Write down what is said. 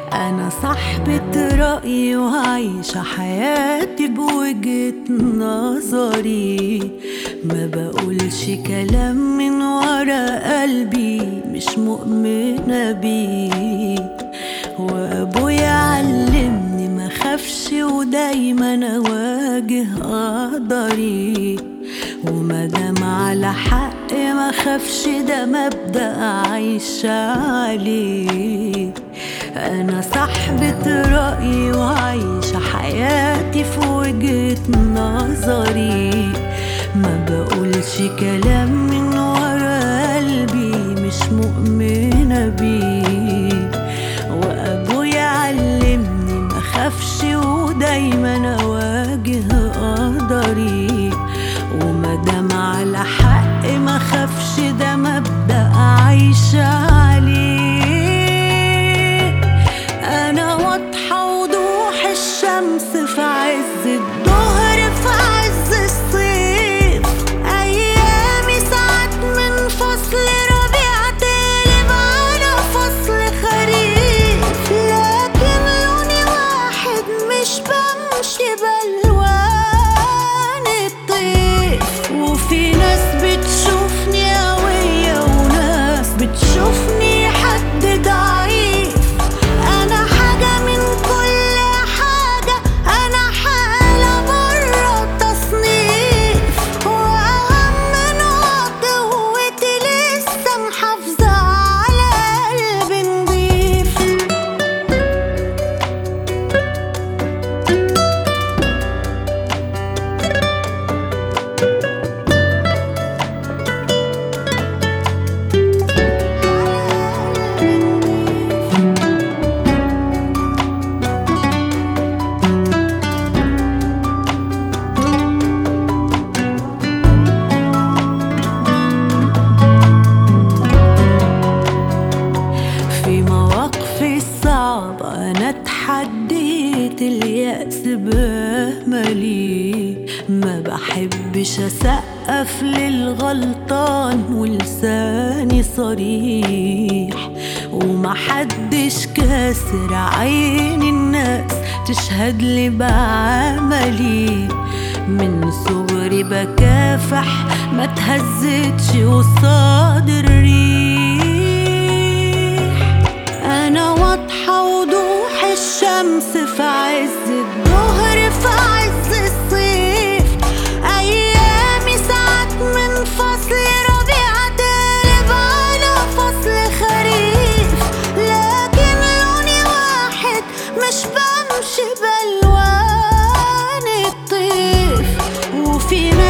أنا صاحبة رأيي وعايشة حياتي بوجهة نظري ما بقولش كلام من ورا قلبي مش مؤمنة بيه وأبويا علمني ما خافش ودايما أواجه قدري ومادام على حق ما خافش ده مبدأ عايشة عليه أنا صاحبة رأيي وعايشة حياتي في وجهة نظري ما بقولش كلام من ورا قلبي مش مؤمنة بيه وأبويا علمني ما خافش ودايما أواجه قدري ومادام على حق ما خافش ده مبدأ عايشة عليه أنا واضحة وضوح الشمس في عز الظهر في عز الصيف أيامي ساعات من فصل ربيع تقلب على فصل خريف لكن لوني واحد مش بمشي بألوان الطيف وفي ناس بتشوفني قوية وناس بتشوفني حد ضعيف أنا حاجة من كل حاجة أنا حالة برا التصنيف وأهم نقط قوتي لسه محافظة على قلبي نضيف في مواقفي الصعبة أنا اتحديت اليأس بأملي ما بحبش أسقف للغلطان ولساني صريح ومحدش كاسر عين الناس تشهد لي بعملي من صغري بكافح ما تهزتش قصاد الريح أنا واضحة وضوح الشمس في عز الظهر في عز الصيف أيامي ساعات من فصل ربيع تقلب على فصل خريف لكن لوني واحد مش بمشي بألوان الطيف وفي